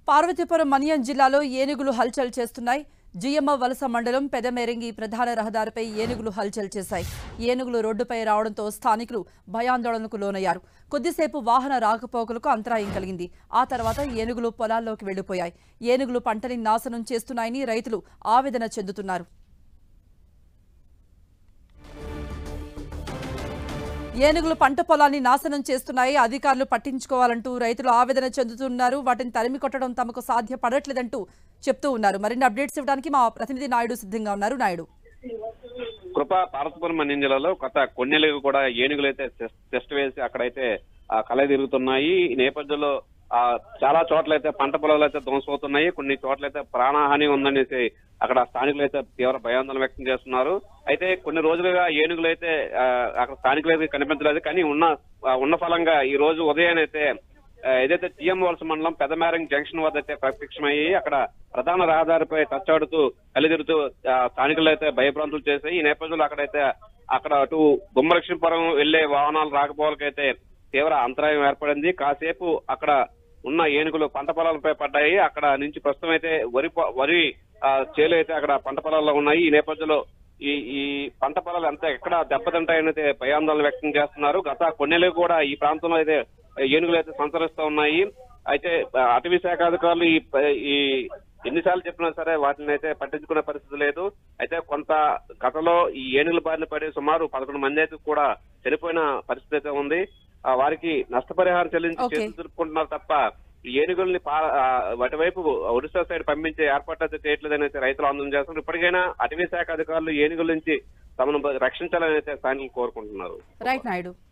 పార్వతీపురం మన్యం జిల్లాలో ఏనుగులు హల్చల్ చేస్తున్నాయి జియమ్మ వలస మండలం పెదమేరంగి ప్రధాన రహదారిపై ఏనుగులు హల్చల్ చేశాయి ఏనుగులు రోడ్డుపై రావడంతో స్థానికులు భయాందోళనకు లోనయ్యారు కొద్దిసేపు వాహన రాకపోకలకు అంతరాయం కలిగింది ఆ తర్వాత ఏనుగులు పొలాల్లోకి వెళ్లిపోయాయి ఏనుగులు పంటని నాశనం చేస్తున్నాయని రైతులు ఆవేదన చెందుతున్నారు ఏనుగులు పంట పొలాన్ని నాశనం చేస్తున్నాయి అధికారులు పట్టించుకోవాలంటూ రైతులు ఆవేదన చెందుతున్నారు వాటిని తరిమి కొట్టడం తమకు సాధ్యపడట్లేదంటూ చెప్తూ ఉన్నారు మరిన్ని అప్డేట్స్ ఇవ్వడానికి మా ప్రతినిధి నాయుడు సిద్ధంగా ఉన్నారు నాయుడు కృప పార్వతపురం మన్యం జిల్లాలో కొత్త కొన్నేళ్ళకి కూడా ఏనుగులు అయితే టెస్ట్ వేసి అక్కడైతే ఆ, కల తిరుగుతున్నాయి ఈ నేపథ్యంలో ఆ చాలా చోట్ల అయితే పంట పొలాలు అయితే ధ్వంసమవుతున్నాయి కొన్ని చోట్ల అయితే ప్రాణహాని ఉందనేసి అక్కడ స్థానికులు అయితే తీవ్ర భయాందోళన వ్యక్తం చేస్తున్నారు అయితే కొన్ని రోజులుగా ఏనుగులు అయితే ఆ, అక్కడ స్థానికులు అయితే కనిపించలేదు కానీ ఉన్న ఆ, ఉన్న ఫలంగా ఈ రోజు ఉదయాన్నే అయితే ఆ, ఏదైతే టీఎం వలస మండలం పెదమేరంగ్ జంక్షన్ వద్ద అయితే ప్రత్యక్షమయ్యి అక్కడ ప్రధాన రహదారిపై తచ్చాడుతూ కలిదిరుతూ ఆ, స్థానికులు అయితే భయభ్రాంతులు చేశాయి ఈ నేపథ్యంలో అక్కడైతే అక్కడ అటు గుమ్మలక్ష్మీపురం వెళ్లే వాహనాలు రాకపోవలకైతే తీవ్ర అంతరాయం ఏర్పడింది కాసేపు అక్కడ ఉన్న ఏనుగులు పంట పొలాలపై పడ్డాయి అక్కడ నుంచి ప్రస్తుతం అయితే వరి పొ- వరి ఆ, చేలు అయితే అక్కడ పంట పొలాల్లో ఉన్నాయి ఈ నేపథ్యంలో ఈ ఈ పంట పొలాలు ఎంత ఎక్కడ దెబ్బతింటాయని అయితే భయాందోళన వ్యక్తం చేస్తున్నారు గత కొన్నేళ్ళు కూడా ఈ ప్రాంతంలో అయితే ఏనుగులు అయితే సంచరిస్తూ ఉన్నాయి అయితే ఆ, అటవీ శాఖ అధికారులు ఈ ప- ఈ ఎన్నిసార్లు చెప్పినా సరే వాటిని అయితే పట్టించుకునే పరిస్థితి లేదు అయితే కొంత గతంలో ఈ ఏనుగుల బారిన పడి సుమారు పదకొండు మంది అయితే కూడా చనిపోయిన పరిస్థితి అయితే ఉంది ఆ, వారికి నష్టపరిహారం చెల్లించి Okay. చేతులు దులుపుకుంటున్నారు తప్ప ఈ ఏనుగుల్ని పా- ఆ, అటువైపు ఒడిశా సైడ్ పంపించే ఏర్పాటు అయితే చేయట్లేదని అయితే రైతులు ఆందోళన చేస్తున్నారు ఇప్పటికైనా అటవీ శాఖ అధికారులు ఏనుగుల నుంచి తమను రక్షించాలని అయితే స్థానికులు కోరుకుంటున్నారు రైట్ నాయుడు